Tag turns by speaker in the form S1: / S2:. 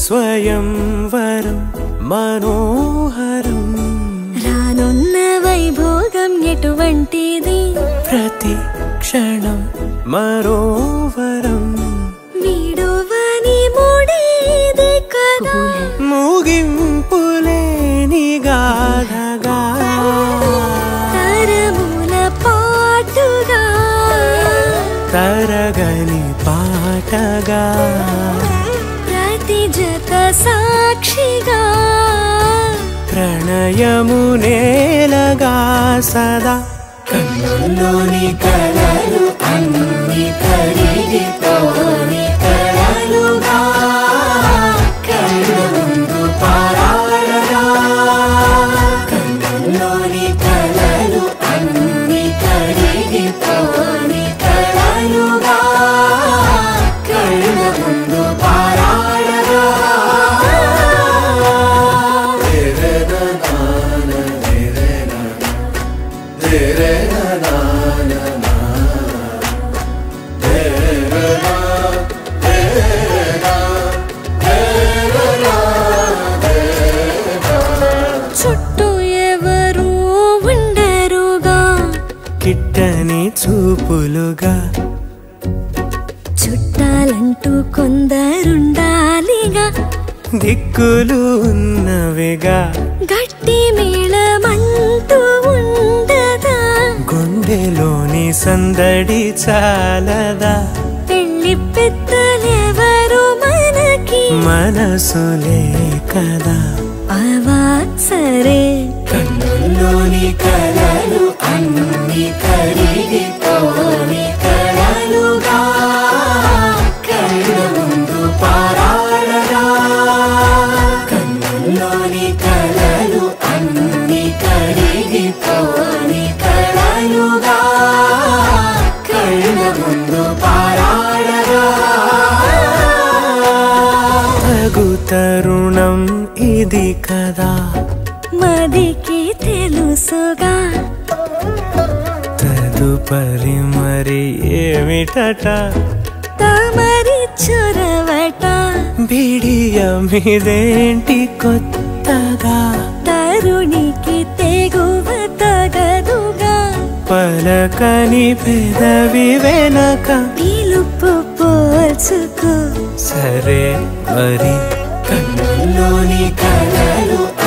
S1: స్వయంవరం మనోహరం
S2: రానున్న వైభోగం ఎటువంటిది
S1: ప్రతి క్షణం మరోవరం
S2: వీడువని మూడేది కదా
S1: ముగింపులేని గాథగా
S2: తరముల పాటుగా
S1: తరగని పాటగా
S2: ప్రతి జత సాక్షిగా
S1: ప్రణయము నేలగా సదా కన్నుల్లోని కలలు అన్ని కరిగిపోని కలలుగా కళ్ళ ముందు పారాడగా కన్నుల్లోని కలలు అన్ని కరిగిపోని కలలుగా కళ్ళ ముందు పారాడగా
S2: చుట్టూ ఎవరు ఉండరుగా
S1: కిట్టని చూపులుగా
S2: చుట్టాలంటూ కొందరుండాలిగా
S1: దిక్కులు ఉన్నవిగా
S2: గట్టి మేళమంటూ ఉండదా
S1: గుండెలోని సందడి చాలదా
S2: పెళ్లి పెద్దలెవరు మనకి
S1: మనసులే కదా
S2: అవా సరే
S1: కన్నుల్లోని కలలు అన్ని కరిగిపోని కలలుగా కళ్ళ ముందు పారాడగా కన్నుల్లోని కలలు అన్ని కరిగిపోని కలలుగా కళ్ళ ముందు పారాడగా తగు తరుణం ఇది కదా
S2: మదికి తెలుసుగా
S1: తదుపరి మరి ఏమిటట
S2: తమరి చొరవట
S1: బిడియమిదేంటి కొత్తగా
S2: తరుణికి తెగువ తగదుగా
S1: పలకని పెదవి వెనక
S2: పిలుపు పోల్చుకో
S1: సరే మరి కన్నుల్లోని కలలు